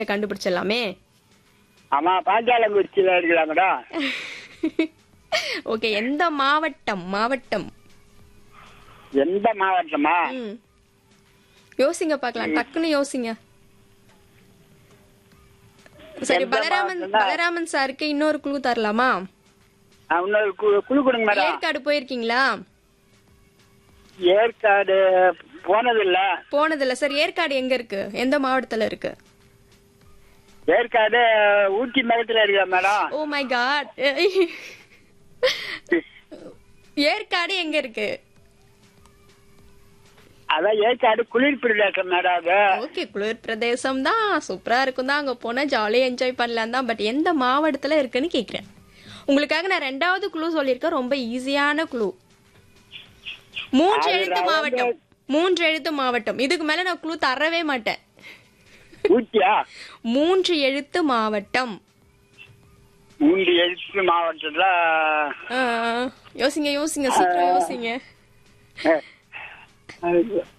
கண்டுபிடிச்சிடலாமே ஆமா பாஞ்சாலங்குறிச்சியில இருக்குதா madam okay எந்த மாவட்டம் மாவட்டம் எந்த மாவட்டமா ம் யோசிங்க பார்க்கலாம் டக்குன்னு யோசிங்க சரி எந்த பலராமன் மாவட்டம்னா? பலராமன் சாருக்கு இன்னொரு குழு தரலாமா ஆ, இன்னொரு கு- குழு கொடுங்க மேடம் ஏற்காடு போயிருக்கீங்களா ஏற்காடு போனதில்ல போனதில்ல சார் ஏற்காடு எங்க இருக்கு எந்த மாவட்டத்துல இருக்கு ஏற்காடு ஊட்டி பக்கத்துல இருக்குதா madam oh my god Yercaud எங்க இருக்கு அதான் ஏற்காடு குளிர் பிரதேசம் மேடம் அது ஓகே குளிர் பிரதேசம் தான் சூப்பரா இருக்கும் தான் அங்க போனா ஜாலியா என்ஜாய் பண்ணலாம் தான் பட் எந்த மாவட்டத்துல இருக்குன்னு கேக்குறேன் உங்களுக்காக நான் ரெண்டாவது குழு சொல்லியிருக்கேன் ரொம்ப ஈஸியான குழு மூன்று அது எழுத்து நான் மாவட்டம் வந்து- மூன்று எழுத்து மாவட்டம் இதுக்கு மேல நான் குழு தரவே மாட்டேன் ஊட்டியா மூன்று எழுத்து மாவட்டம் மூன்று எழுத்து மாவட்டத்துல ஆ, யோசிங்க யோசிங்க சீக்கிரம் யோசிங்க அஹ், அது